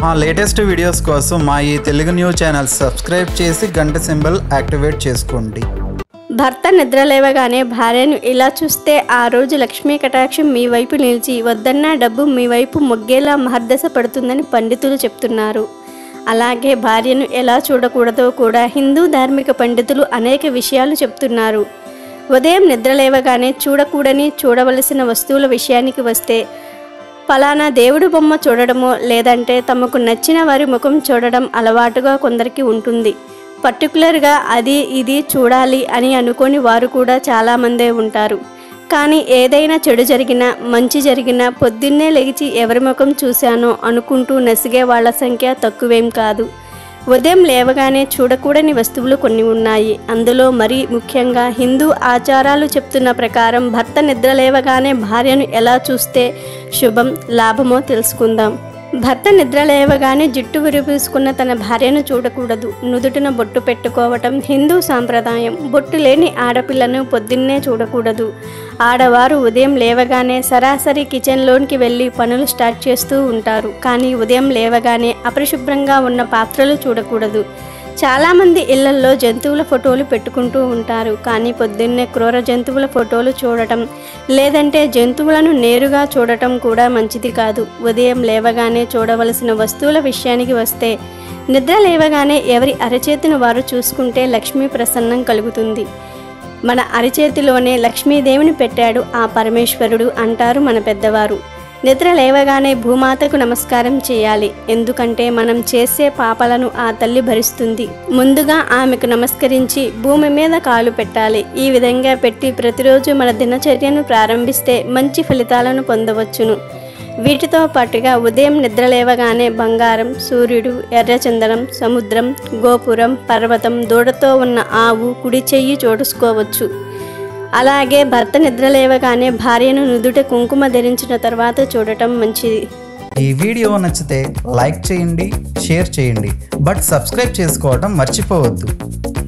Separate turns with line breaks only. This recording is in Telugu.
మా లేటెస్ట్ వీడియోస్ కోసం మా ఈ తెలుగు న్యూస్ ఛానల్ సబ్స్క్రైబ్ చేసి గంట సింబల్ యాక్టివేట్ చేసుకోండి
భర్త నిద్రలేవగానే భార్యను ఇలా చూస్తే ఆ రోజు లక్ష్మీ కటాక్షం మీ వైపు నిలిచి వద్దన్న డబ్బు మీ వైపు మొగ్గేలా మహర్దశ పడుతుందని పండితులు చెప్తున్నారు అలాగే భార్యను ఎలా చూడకూడదో కూడా హిందూ ధార్మిక పండితులు అనేక విషయాలు చెప్తున్నారు ఉదయం నిద్రలేవగానే చూడకూడని చూడవలసిన వస్తువుల విషయానికి వస్తే ఫలానా దేవుడి బొమ్మ చూడడమో లేదంటే తమకు నచ్చిన వారి ముఖం చూడడం అలవాటుగా కొందరికి ఉంటుంది పర్టికులర్గా అది ఇది చూడాలి అని అనుకొని వారు కూడా చాలామందే ఉంటారు కానీ ఏదైనా చెడు జరిగినా మంచి జరిగినా పొద్దున్నే లెగిచి ఎవరి ముఖం చూశానో అనుకుంటూ నసిగే వాళ్ళ సంఖ్య తక్కువేం కాదు ఉదయం లేవగానే చూడకూడని వస్తువులు కొన్ని ఉన్నాయి అందులో మరీ ముఖ్యంగా హిందూ ఆచారాలు చెప్తున్న ప్రకారం భర్త నిద్ర లేవగానే భార్యను ఎలా చూస్తే శుభం లాభమో తెలుసుకుందాం భర్త నిద్ర లేవగానే జుట్టు విరిపీసుకున్న తన భార్యను చూడకూడదు నుదుటిన బొట్టు పెట్టుకోవటం హిందూ సాంప్రదాయం బొట్టు లేని ఆడపిల్లను పొద్దున్నే చూడకూడదు ఆడవారు ఉదయం లేవగానే సరాసరి కిచెన్లోనికి వెళ్ళి పనులు స్టార్ట్ చేస్తూ ఉంటారు కానీ ఉదయం లేవగానే అపరిశుభ్రంగా ఉన్న పాత్రలు చూడకూడదు చాలామంది ఇళ్లల్లో జంతువుల ఫోటోలు పెట్టుకుంటూ ఉంటారు కానీ పొద్దున్నే క్రూర జంతువుల ఫోటోలు చూడటం లేదంటే జంతువులను నేరుగా చూడటం కూడా మంచిది కాదు ఉదయం లేవగానే చూడవలసిన వస్తువుల విషయానికి వస్తే నిద్ర లేవగానే ఎవరి అరచేతిని వారు చూసుకుంటే లక్ష్మీ ప్రసన్నం కలుగుతుంది మన అరిచేతిలోనే లక్ష్మీదేవిని పెట్టాడు ఆ పరమేశ్వరుడు అంటారు మన పెద్దవారు నిద్ర లేవగానే భూమాతకు నమస్కారం చేయాలి ఎందుకంటే మనం చేసే పాపలను ఆ తల్లి భరిస్తుంది ముందుగా ఆమెకు నమస్కరించి భూమి మీద కాలు పెట్టాలి ఈ విధంగా పెట్టి ప్రతిరోజు మన దినచర్యను ప్రారంభిస్తే మంచి ఫలితాలను పొందవచ్చును వీటితో పాటుగా ఉదయం నిద్రలేవగానే బంగారం సూర్యుడు ఎర్రచందనం సముద్రం గోపురం పర్వతం దూడతో ఉన్న ఆవు కుడి చెయ్యి చోటుసుకోవచ్చు అలాగే భర్త నిద్రలేవగానే భార్యను నుదుట కుంకుమ ధరించిన తర్వాత చూడటం మంచిది
ఈ వీడియో నచ్చితే లైక్ చేయండి షేర్ చేయండి బట్ సబ్స్క్రైబ్ చేసుకోవడం మర్చిపోవద్దు